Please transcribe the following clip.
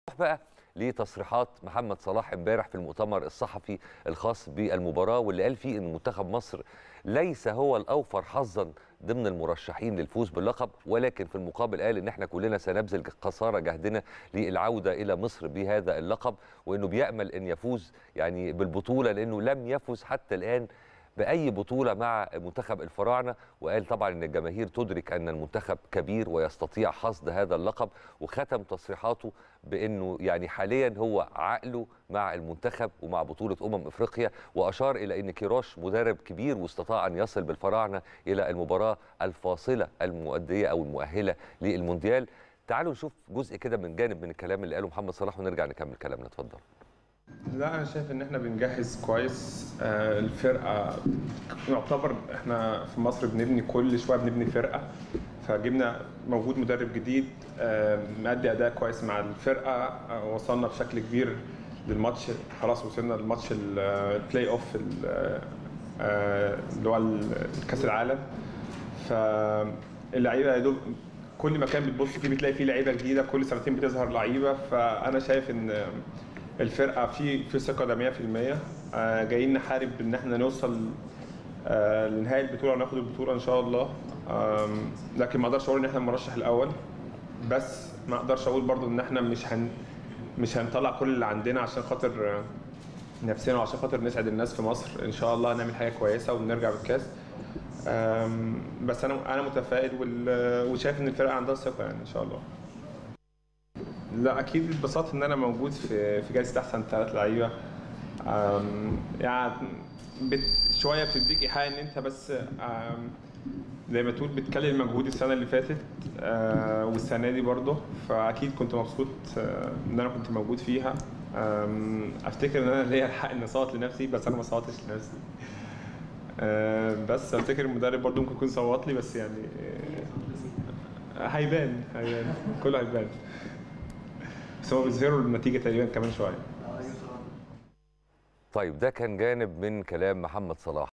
بقى لتصريحات محمد صلاح امبارح في المؤتمر الصحفي الخاص بالمباراه واللي قال فيه ان منتخب مصر ليس هو الاوفر حظا ضمن المرشحين للفوز باللقب ولكن في المقابل قال ان احنا كلنا سنبذل قصارى جهدنا للعوده الى مصر بهذا اللقب وانه بيامل ان يفوز يعني بالبطوله لانه لم يفز حتى الان باي بطوله مع منتخب الفراعنه وقال طبعا ان الجماهير تدرك ان المنتخب كبير ويستطيع حصد هذا اللقب وختم تصريحاته بانه يعني حاليا هو عقله مع المنتخب ومع بطوله امم افريقيا واشار الى ان كيروش مدرب كبير واستطاع ان يصل بالفراعنه الى المباراه الفاصله المؤديه او المؤهله للمونديال تعالوا نشوف جزء كده من جانب من الكلام اللي قاله محمد صلاح ونرجع نكمل كلامنا اتفضل لا انا شايف ان احنا بنجهز كويس آه، الفرقه يعتبر احنا في مصر بنبني كل شويه بنبني فرقه فجبنا موجود مدرب جديد آه، مادي اداء كويس مع الفرقه آه، وصلنا بشكل كبير للماتش خلاص وصلنا للماتش ال- البلاي اوف ال- آه، اللي هو ال- كاس العالم فاللعيبه يا دوب كل مكان بتبص فيه بتلاقي فيه لعيبه جديده كل سنتين بتظهر لعيبه فانا شايف ان الفرقه في في ثقه ده 100% آه، جايين نحارب ان احنا نوصل آه، لنهايه البطوله وناخد البطوله ان شاء الله آم، لكن ما اقدرش اقول ان احنا المرشح الاول بس ما اقدرش اقول برضو ان احنا مش هن مش هنطلع كل اللي عندنا عشان خاطر آه، نفسنا وعشان خاطر نسعد الناس في مصر ان شاء الله هنعمل حاجه كويسه ونرجع بالكاس آم، بس انا انا متفائل وال- وشايف ان الفرقه عندها ثقه يعني ان شاء الله لا اكيد اتبسطت ان انا موجود في في جائزه احسن ثلاث لعيبه أم، يعني بت شويه بتديك ايحاء ان انت بس أم، زي ما تقول بتكلم مجهود السنه اللي فاتت أه، والسنه دي برضه فاكيد كنت مبسوط أه، ان انا كنت موجود فيها أم، افتكر ان انا ليا الحق ان اصوت لنفسي بس انا ما صوتش لنفسي أه، بس افتكر المدرب برضه ممكن يكون صوت لي بس يعني أه، هيبان هيبان كله هيبان بس هو بيظهروا النتيجه تقريبا كمان شويه طيب ده كان جانب من كلام محمد صلاح